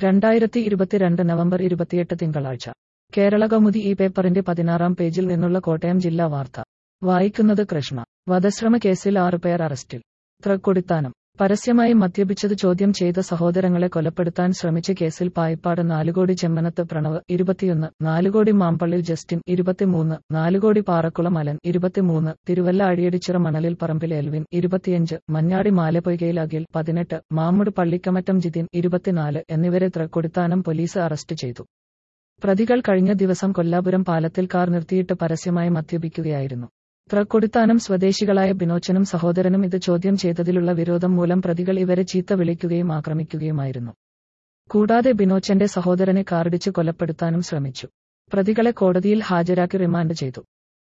രണ്ടായിരത്തി ഇരുപത്തിരണ്ട് നവംബർ ഇരുപത്തിയെട്ട് തിങ്കളാഴ്ച കേരള കൗമുദി ഈ പേപ്പറിന്റെ പതിനാറാം പേജിൽ നിന്നുള്ള കോട്ടയം ജില്ലാ വാർത്ത വായിക്കുന്നത് കൃഷ്ണ വധശ്രമ കേസിൽ ആറുപേർ അറസ്റ്റിൽ തൃക്കൊടിത്താനം പരസ്യമായി മദ്യപിച്ചത് ചോദ്യം ചെയ്ത സഹോദരങ്ങളെ കൊലപ്പെടുത്താൻ ശ്രമിച്ച കേസിൽ പായിപ്പാട് നാലുകോടി ചെമ്മനത്ത് പ്രണവ് ഇരുപത്തിയൊന്ന് നാലുകോടി മാമ്പള്ളിൽ ജസ്റ്റിൻ ഇരുപത്തിമൂന്ന് നാലുകോടി പാറക്കുളം അലൻ ഇരുപത്തിമൂന്ന് തിരുവല്ല അഴിയടിച്ചിറ മണലിൽ പറമ്പിൽ എൽവിൻ ഇരുപത്തിയഞ്ച് മഞ്ഞാടി മാലപ്പൊയ്കയിൽ അഖിൽ പതിനെട്ട് മാമ്മൂട് പള്ളിക്കമറ്റം ജിതിൻ ഇരുപത്തിനാല് എന്നിവരെ തൃക്കൊടിത്താനം പോലീസ് അറസ്റ്റ് ചെയ്തു പ്രതികൾ കഴിഞ്ഞ ദിവസം കൊല്ലാപുരം പാലത്തിൽ കാർ നിർത്തിയിട്ട് പരസ്യമായി മദ്യപിക്കുകയായിരുന്നു തൃക്കൊടിത്താനം സ്വദേശികളായ ബിനോച്ചനും സഹോദരനും ഇത് ചോദ്യം ചെയ്തതിലുള്ള വിരോധം മൂലം പ്രതികൾ ഇവരെ ചീത്ത വിളിക്കുകയും ആക്രമിക്കുകയുമായിരുന്നു കൂടാതെ ബിനോച്ചന്റെ സഹോദരനെ കാറിടിച്ച് കൊലപ്പെടുത്താനും ശ്രമിച്ചു പ്രതികളെ കോടതിയിൽ ഹാജരാക്കി റിമാൻഡ് ചെയ്തു